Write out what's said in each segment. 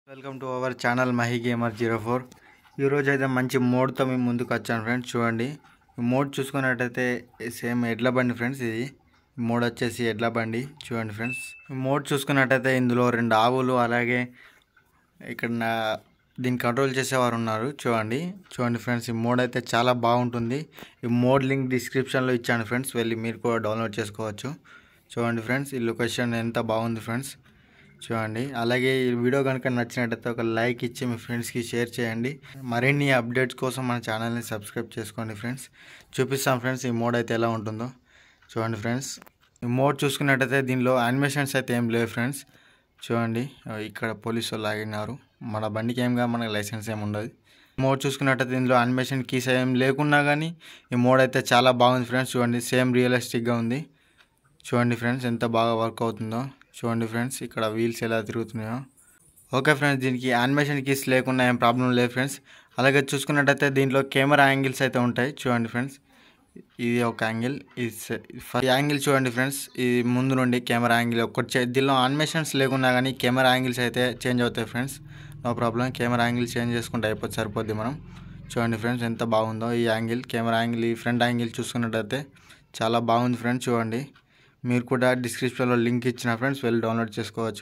welcome to our channel Mahi gamer zero four ఈరోజు అయితే మంచి మోడ్తో మేము ముందుకు వచ్చాను ఫ్రెండ్స్ చూడండి ఈ మోడ్ చూసుకున్నట్టయితే సేమ్ ఎడ్ల బండి ఫ్రెండ్స్ ఇది ఈ మోడ్ వచ్చేసి ఎడ్ల బండి చూడండి ఫ్రెండ్స్ ఈ మోడ్ చూసుకున్నట్టయితే ఇందులో రెండు ఆవులు అలాగే ఇక్కడ నా దీన్ని కంట్రోల్ చేసేవారు ఉన్నారు చూడండి చూడండి ఫ్రెండ్స్ ఈ మోడ్ అయితే చాలా బాగుంటుంది ఈ మోడ్ లింక్ డిస్క్రిప్షన్లో ఇచ్చాను ఫ్రెండ్స్ వెళ్ళి మీరు కూడా డౌన్లోడ్ చేసుకోవచ్చు చూడండి ఫ్రెండ్స్ ఈ లొకేషన్ ఎంత బాగుంది ఫ్రెండ్స్ చూడండి అలాగే ఈ వీడియో కనుక నచ్చినట్టయితే ఒక లైక్ ఇచ్చి మీ ఫ్రెండ్స్కి షేర్ చేయండి మరిన్ని అప్డేట్స్ కోసం మన ఛానల్ని సబ్స్క్రైబ్ చేసుకోండి ఫ్రెండ్స్ చూపిస్తాం ఫ్రెండ్స్ ఈ మోడ్ అయితే ఎలా ఉంటుందో చూడండి ఫ్రెండ్స్ ఈ మోడ్ చూసుకున్నట్టయితే దీనిలో యానిమేషన్స్ అయితే ఏం లేవు ఫ్రెండ్స్ చూడండి ఇక్కడ పోలీసు వాళ్ళు ఆగినారు మన బండికి ఏం కాదు మనకి లైసెన్స్ ఏమి ఉండదు మోడ్ చూసుకున్నట్టయితే దీనిలో యానిమేషన్ కీస్ ఏం లేకున్నా కానీ ఈ మోడ్ అయితే చాలా బాగుంది ఫ్రెండ్స్ చూడండి సేమ్ రియలిస్టిక్గా ఉంది చూడండి ఫ్రెండ్స్ ఎంత బాగా వర్క్ అవుతుందో చూడండి ఫ్రెండ్స్ ఇక్కడ వీల్స్ ఎలా తిరుగుతున్నాయో ఓకే ఫ్రెండ్స్ దీనికి యానిమేషన్ కీస్ లేకుండా ఏం ప్రాబ్లం లేదు ఫ్రెండ్స్ అలాగే చూసుకున్నట్టయితే దీంట్లో కెమెరా యాంగిల్స్ అయితే ఉంటాయి చూడండి ఫ్రెండ్స్ ఇది ఒక యాంగిల్ ఇది స- ఫ- ఈ యాంగిల్ చూడండి ఫ్రెండ్స్ ఇది ముందు నుండి కెమెరా యాంగిల్ ఒకటి చే- దీనిలో యానిమేషన్స్ లేకున్నా కానీ కెమెరా యాంగిల్స్ అయితే చేంజ్ అవుతాయి friends no problem camera angle change చేసుకుంటే అయిపోతే సరిపోద్ది మనం చూడండి ఫ్రెండ్స్ ఎంత బాగుందో ఈ యాంగిల్ కెమెరా యాంగిల్ ఈ ఫ్రంట్ యాంగిల్ చూసుకున్నట్టయితే చాలా బాగుంది ఫ్రెండ్స్ చూడండి మీరు కూడా డిస్క్రిప్షన్లో లింక్ ఇచ్చిన ఫ్రెండ్స్ వెళ్ళి డౌన్లోడ్ చేసుకోవచ్చు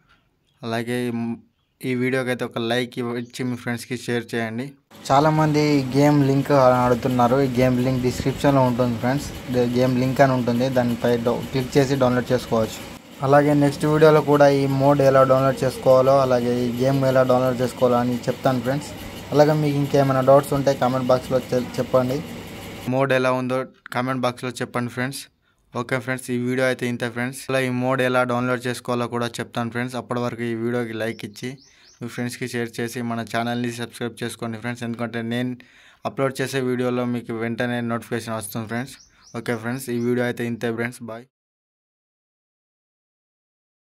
అలాగే ఈ- ఈ వీడియోకి అయితే ఒక లైక్ ఇచ్చి మీ ఫ్రెండ్స్కి షేర్ చేయండి చాలామంది గేమ్ లింక్ అడుగుతున్నారు ఈ గేమ్ లింక్ డిస్క్రిప్షన్లో ఉంటుంది ఫ్రెండ్స్ గేమ్ లింక్ అని ఉంటుంది దానిపై డౌ క్లిక్ చేసి డౌన్లోడ్ చేసుకోవచ్చు అలాగే నెక్స్ట్ వీడియోలో కూడా ఈ మోడ్ ఎలా డౌన్లోడ్ చేసుకోవాలో అలాగే ఈ గేమ్ ఎలా డౌన్లోడ్ చేసుకోవాలో అని చెప్తాను ఫ్రెండ్స్ అలాగే మీకు ఇంకేమైనా డౌట్స్ ఉంటే కామెంట్ బాక్స్లో చెప్పండి మోడ్ ఎలా ఉందో కామెంట్ బాక్స్లో చెప్పండి ఫ్రెండ్స్ ఓకే ఫ్రెండ్స్ ఈ వీడియో అయితే ఇంతే ఫ్రెండ్స్ అలా ఈ మోడ్ ఎలా డౌన్లోడ్ చేసుకోవాలో కూడా చెప్తాను ఫ్రెండ్స్ అప్పటి వరకు ఈ వీడియోకి లైక్ ఇచ్చి మీ ఫ్రెండ్స్కి షేర్ చేసి మన ఛానల్ని సబ్స్క్రైబ్ చేసుకోండి ఫ్రెండ్స్ ఎందుకంటే నేను అప్లోడ్ చేసే వీడియోలో మీకు వెంటనే నోటిఫికేషన్ వస్తుంది ఫ్రెండ్స్ ఓకే ఫ్రెండ్స్ ఈ వీడియో అయితే ఇంతే ఫ్రెండ్స్ బాయ్